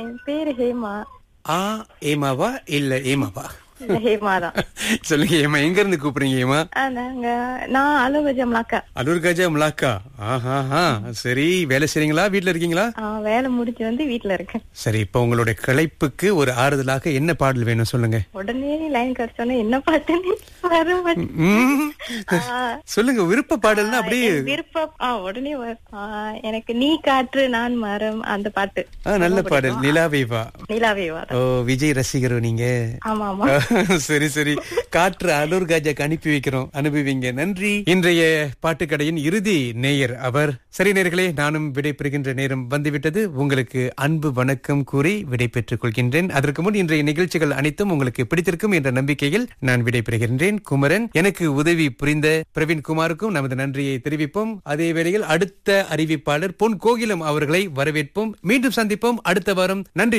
என் பேரு ஹேமா ஆ ஏமாவா இல்ல ஏமாவா இல்ல ஹேமா தான் சொல்லுங்க ஏமா எங்க இருந்து கூப்பிடுறீங்க ஏமா ஆ, நாங்க நான் அலுவலகம்லாக்கா அலூர் கஜா முலாக்கா ஆஹா சரி வேலை செய்றீங்களா வீட்ல இருக்கீங்களா வேலை முடிச்சு வந்து வீட்ல இருக்கேன் சரி இப்ப உங்களுடைய களைப்புக்கு ஒரு ஆறுதலாக என்ன பாடல் வேணும் சொல்லுங்க உடனே லைன் கிடைச்சோன்னே என்ன பாட்டுன்னு வர மாட்டேன் ம். ஆ. சொல்லுங்க விருப்ப பாடல்னா அப்படியே என் விருப்பம் ஆ, உடனே வரும். ஆ, எனக்கு நீ காற்று நான் மரம் அந்த பாட்டு ஆ, நல்ல பாடல் நிலாவே வா நிலாவே வா ஓ விஜய் ரசிகர் நீங்க ஆமா ஆமா சரி சரி காற்று அலூர் காஜாக்கு அனுப்பி வைக்கிறோம் அனுப்புவீங்க நன்றி இன்றைய பாட்டுக்கடையின் இறுதி நேயர் அவர் சரி நேயர்களே நானும் விடை பெறுகின்ற நேரம் வந்துவிட்டது உங்களுக்கு அன்பு வணக்கம் கூறி விடை பெற்றுக் கொள்கின்றேன் அதற்கு முன் இன்றைய நிகழ்ச்சிகள் அனைத்தும் உங்களுக்கு பிடித்திருக்கும் என்ற நம்பிக்கையில் நான் விடை பெறுகின்றேன் குமரன் எனக்கு உதவி புரிந்த பிரவீன் குமாருக்கும் நமது நன்றியை தெரிவிப்போம் அதே வேளையில் அடுத்த அறிவிப்பாளர் பொன் கோகிலம் அவர்களை வரவேற்போம் மீண்டும் சந்திப்போம் அடுத்த வாரம் நன்றி